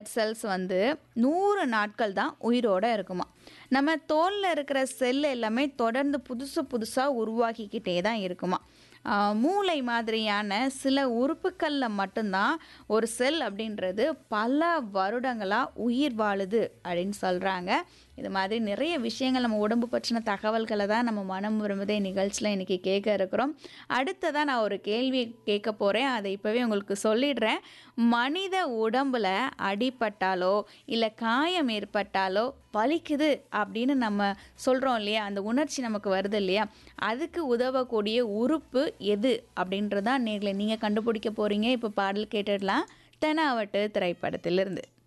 blood cells வந்து நூறு நாட்கள் தான் உயிரோட இருக்குமா நம்ம தோலில் இருக்கிற செல் எல்லாமே தொடர்ந்து புதுசு புதுசாக உருவாக்கிக்கிட்டே தான் இருக்குமா ஆஹ் மூளை மாதிரியான சில உறுப்புகளில் மட்டும்தான் ஒரு செல் அப்படின்றது பல வருடங்களாக உயிர் வாழுது அப்படின்னு சொல்கிறாங்க இது மாதிரி நிறைய விஷயங்கள் நம்ம உடம்பு பற்றின தகவல்களை தான் நம்ம மனம் விரும்புதே நிகழ்ச்சியில் இன்றைக்கி கேட்க இருக்கிறோம் அடுத்ததாக நான் ஒரு கேள்வி கேட்க போகிறேன் அதை இப்போவே உங்களுக்கு சொல்லிடுறேன் மனித உடம்புல அடிபட்டாலோ இல்லை காயம் ஏற்பட்டாலோ வலிக்குது அப்படின்னு நம்ம சொல்கிறோம் இல்லையா அந்த உணர்ச்சி நமக்கு வருது இல்லையா அதுக்கு உதவக்கூடிய உறுப்பு எது அப்படின்றதான் நேர்களை நீங்கள் கண்டுபிடிக்க போகிறீங்க இப்போ பாடல் கேட்டுடலாம் தெனாவட்டு திரைப்படத்திலிருந்து